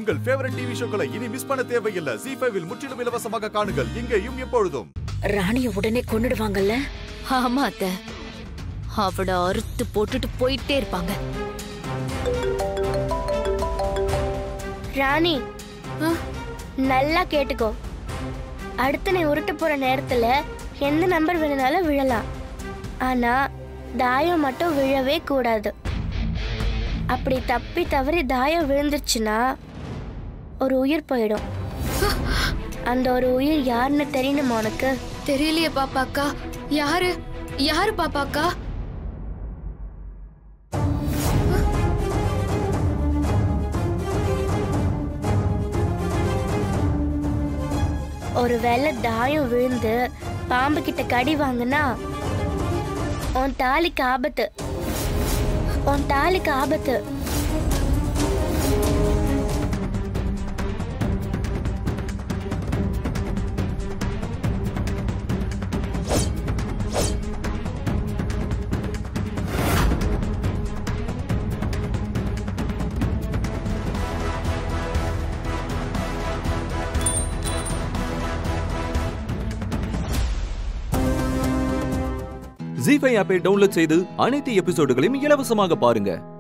உங்கள் favourite TV ஷோக்களை இனி miss பண்ண தேவையில்லை ஜி ஃபைவில் முற்றிலும் இலவசமாக காணுங்கள் இங்கேயும் எப்பொழுதும் ராணிய உடனே கொன்னுடுவாங்கல்ல ஆமா அத்த அவட அறுத்து போட்டுட்டு போயிட்டே இருப்பாங்க ராணி நல்லா கேட்டுக்கோ அடுத்து நீ உருட்ட போற நேரத்துல எந்த நம்பர் வேணுனாலும் விழலாம் ஆனா தாயம் மட்டும் விழவே கூடாது அப்படி தப்பி தவறி தாயம் விழுந்துருச்சுன்னா ஒரு உயிர் போயிடும் அந்த ஒரு உயிர் யாருன்னு தெரியணுமா உனக்கு தெரியலையே பாப்பாக்கா யாரு யாரு பாப்பாக்கா ஒரு வேளை தாயம் விழுந்து பாம்பு கிட்ட கடி வாங்குனா உன் தாலிக்கு ஆபத்து உன் தாலிக்கு ஆபத்து ஜி ஃபைவ் ஆப்பை டவுன்லோட் செய்து அனைத்து எபிசோடுகளையும் இலவசமாக பாருங்க